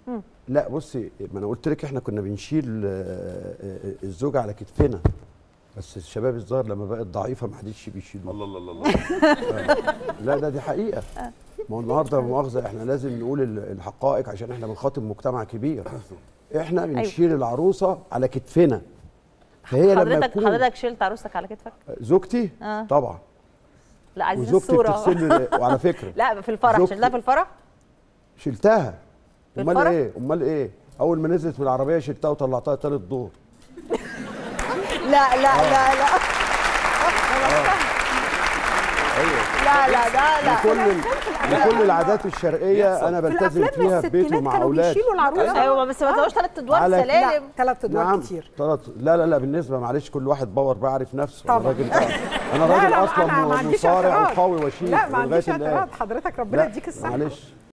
لا بصي ما انا قلت لك احنا كنا بنشيل آه، آه، الزوجه على كتفنا بس الشباب الظاهر لما بقت ضعيفه ما حدش بيشيلوها الله الله الله الله لا ده دي حقيقه ما هو النهارده مؤاخذه احنا لازم نقول ال- الحقائق عشان احنا بنخاطب مجتمع كبير احنا بنشيل العروسه على كتفنا فهي لما حضرتك يكون حضرتك شلت عروستك على كتفك زوجتي آه. طبعا لا عايزين وزوجتي الصوره بتغسل لي وعلى فكره لا في الفرح زوجتي- شلتها في الفرح شلتها في امال الفرح؟ ايه امال ايه اول ما نزلت من العربيه شلتها وطلعتها تالت دور لا لا لا لا لا لا لا لا لكل ال- لكل العادات الشرقيه انا بلتزم فيها في بيتي ومع اولادي بيشيلوا العروسه ايوه بس ما تقولش ثلاث ادوار على- سلالم ثلاث ادوار نعم كتير طلعت لا لا لا بالنسبه معلش كل واحد باور بعرف نفسه انا طبعا. راجل انا لا، راجل لا، اصلا أنا ما عنديش مصارع اعتراض. وقوي وشيك لا ما لغاية عنديش الآن. اعتراض حضرتك ربنا لا يديك الصحه معلش